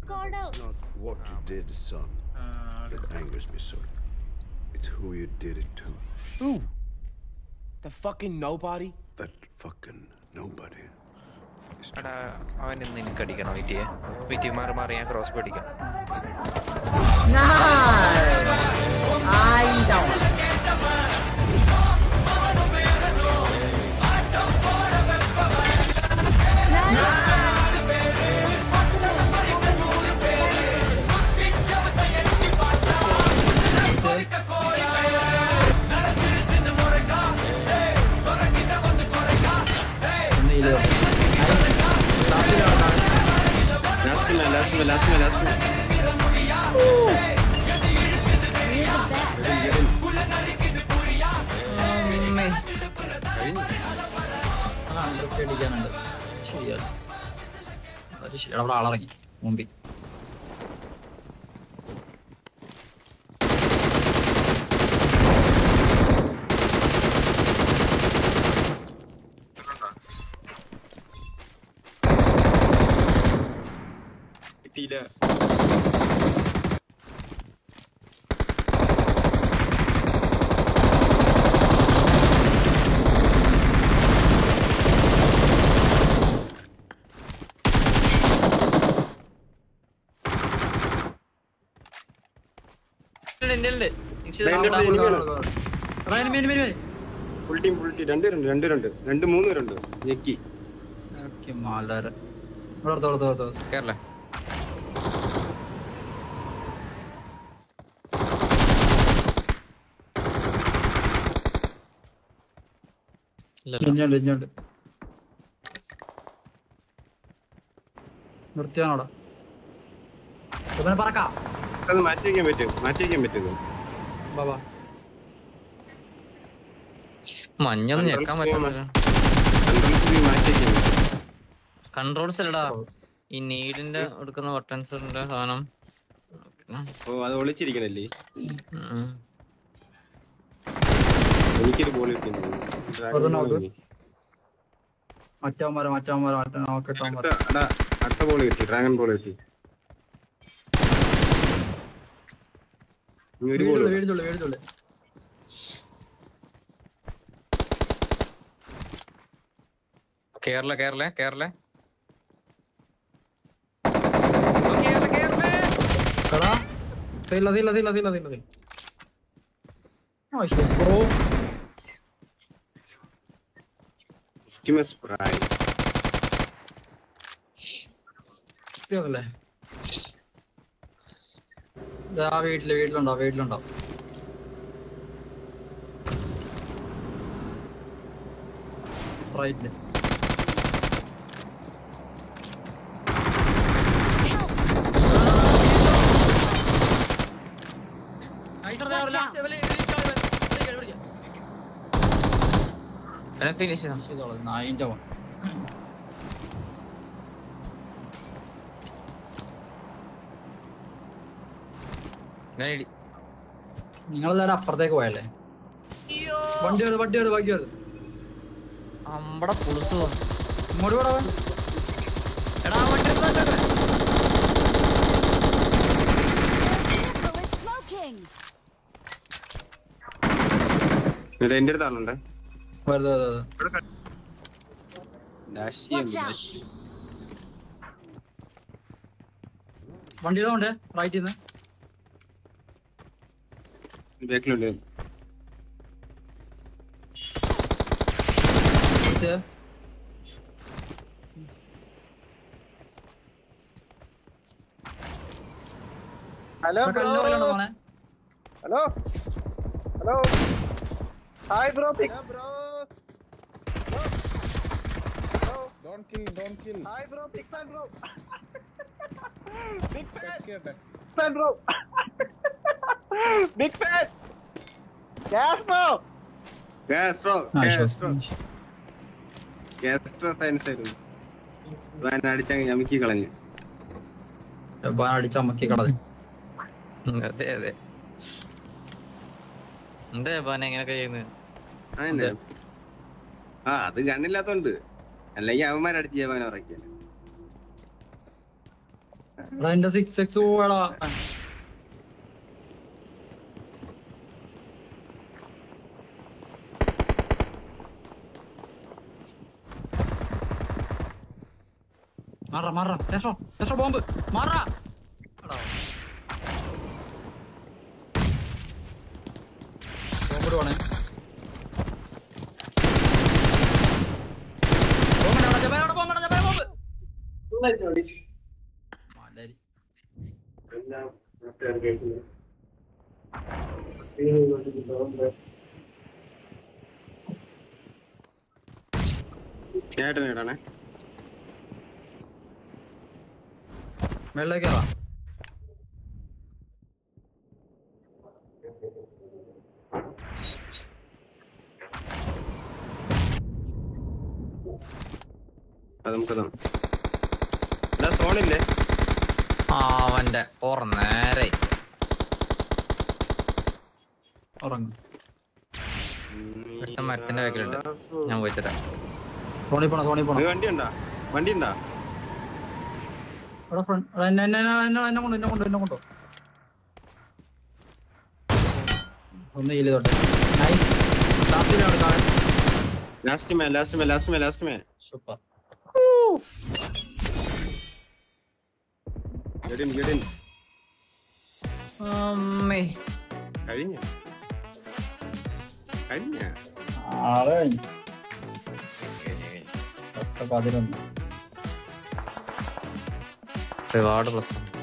Gordo. It's not what you did, son, that angers me so. It's who you did it to. Who? The fucking nobody? That fucking nobody. is എടാ അവൻ ഇന്ന് എനിക്ക് അടിക്കണം വിറ്റിയെ വിറ്റി മാറി മാറി ഞാൻ cross പിടിക്കാം Ai, então. Last man last man last man last man പേടിക്കാനുണ്ട് ശരിയാണ് അത് ശരി അവിടെ ആളിറങ്ങി മുമ്പിൽ കിട്ടിയില്ല ഫുൾ ടീം ഫുൾ ടീം രണ്ട് രണ്ട് രണ്ട് രണ്ട് രണ്ട് മൂന്ന് പേരുണ്ട് ഞെക്കി മാലര് ഇവിടെ അടുത്ത് അടുത്ത് അടുത്ത് അടുത്ത്. കേരള ഇഞ്ഞോണ്ട് ഇഞ്ഞോണ്ട് നിർത്തിയാണോടാ ഇവനെ പറക്കാം അത് മാറ്റി വയ്ക്കാൻ പറ്റും മാറ്റി വയ്ക്കാൻ പറ്റുമോ ബാബാ മഞ്ഞൊന്നും ഞെക്കാൻ പറ്റില്ല കൺട്രോൾസ് മാറ്റി വയ്ക്കാൻ പറ്റും കൺട്രോൾസ് അല്ലടാ ഈ നീഡിന്റെ എടുക്കുന്ന ബട്ടൺസിന്റെ സാധനം ഓ അത് ഒളിച്ചിരിക്കണല്ലേ ഉം. എനിക്കൊരു ബോൾ കിട്ടുന്നു ഒരു knock. മറ്റവന്മാരെ മറ്റവന്മാരെ മറ്റേ നോക്കട്ടവന്മാരെ അടുത്ത അടാ, അടുത്ത ബോൾ കിട്ടി ഡ്രാഗൺ ബോൾ കിട്ടി ഇനി ഒരു ബോൾ വീടിച്ചുള്ളു വീടിച്ചുള്ളു കേരള കേരള കേരള എടാ തീല തീല തീല തീല തീല തീല Oh, shit, bro. Optimus Prime ഇതല്ലേ ഇതാ വീട്ടില് വീട്ടിലുണ്ടോ വീട്ടിലുണ്ടോ റൈറ്റ് ഫിനിഷ് ചെയ്താ ചെയ്തോളാം നായിന്റെ പോൺ ഞാൻ ഇടി നിങ്ങളെല്ലാരും അപ്പുറത്തേക്ക് പോയല്ലേ വണ്ടി വരുത് വണ്ടി വരുത് ബാക്കി വരുത് അമ്പടെ പുളുസ് വന്നു. ഇങ്ങോട്ട് കൂടെ വാ. എടാ വണ്ടി എടുത്ത് വെച്ചേക്ക്. Vehicle is smoking. എന്നിട്ട് എന്റെ അടുത്ത് ആളുണ്ട് വരുത് വരുത് വരുത് ഡാഷ് ചെയ്യാൻ Watch out. ഡാഷ് വണ്ടി ഇതുകൊണ്ട് റൈറ്റിൽ നിന്ന് ബാക്കിലുണ്ട് ഇത് ഹലോ ആ കല്ല് പോലെയുണ്ട് മോനെ hello hello hi bro bro Don't kill, don't kill. Hi bro big fan bro big fan കേട്ടെ fan bro big fan gas bro Castro ആ, sure. കാസ്ട്രോ കാസ്ട്രോ ഫാൻസ് ആയിരുന്നു ഞാൻ അടിച്ചങ്ങ് ഞമുക്കി കളഞ്ഞു ബാൻ അടിച്ചമക്കി കളത് ഉം, അതെ അതെ എന്താ പാന എങ്ങനെയൊക്കെ ചെയ്യുന്നത് അതന്നെ ആ അത് കണ്ണില്ലാത്തോണ്ട് അല്ലെങ്കിൽ അവന്മാരടിച്ച് ചെയ്യാൻ ഉറക്കിയ എടാ എന്റെ സിക്സ് എക്സ് പോവാടാ മാറാ മാറാ ദേശോ ദേശോ ബോംബ് മാറാ ബോംബ് ഇടുവാണേ ബോംബ് ഇടാ, ജബാ, അവിടെ ബോംബ് ഇടാ, ജബാ, ബോംബ്. മലരി. ഏട്ടൻ ഇടാണേ മേളിലേക്ക് കേറാം അത് നമുക്കതാണ് എടാ സോണില്ലേ ആ അവന്റെ ഓർ നേരെ ഉറങ്ങും ഒരുത്തൻ മരത്തിന്റെ ബാക്കിലുണ്ട് ഞാൻ പോയി തരാം തോണി പോണോ തോണി പോണോ വണ്ടി ഉണ്ടാ വണ്ടി ഉണ്ടാ എടാ ഫ്രണ്ട് എടാ എന്നെ എന്നെ എന്നെ എന്നെ കൊണ്ട് എന്നെ കൊണ്ട് എന്നെ കൊണ്ടോ ഒന്ന് ഹീൽ ചെയ്തോട്ടെ നൈസ് ലാസ്റ്റിലാണ് കാണാൻ last man last man last man last man super ഗഡിൻ ഗഡിൻ അമ്മേ കഴിഞ്ഞ കഴിഞ്ഞ ആറ് കഴിഞ്ഞു പത്ത് പതിനൊന്ന് റിവാർഡ് പ്ലസ്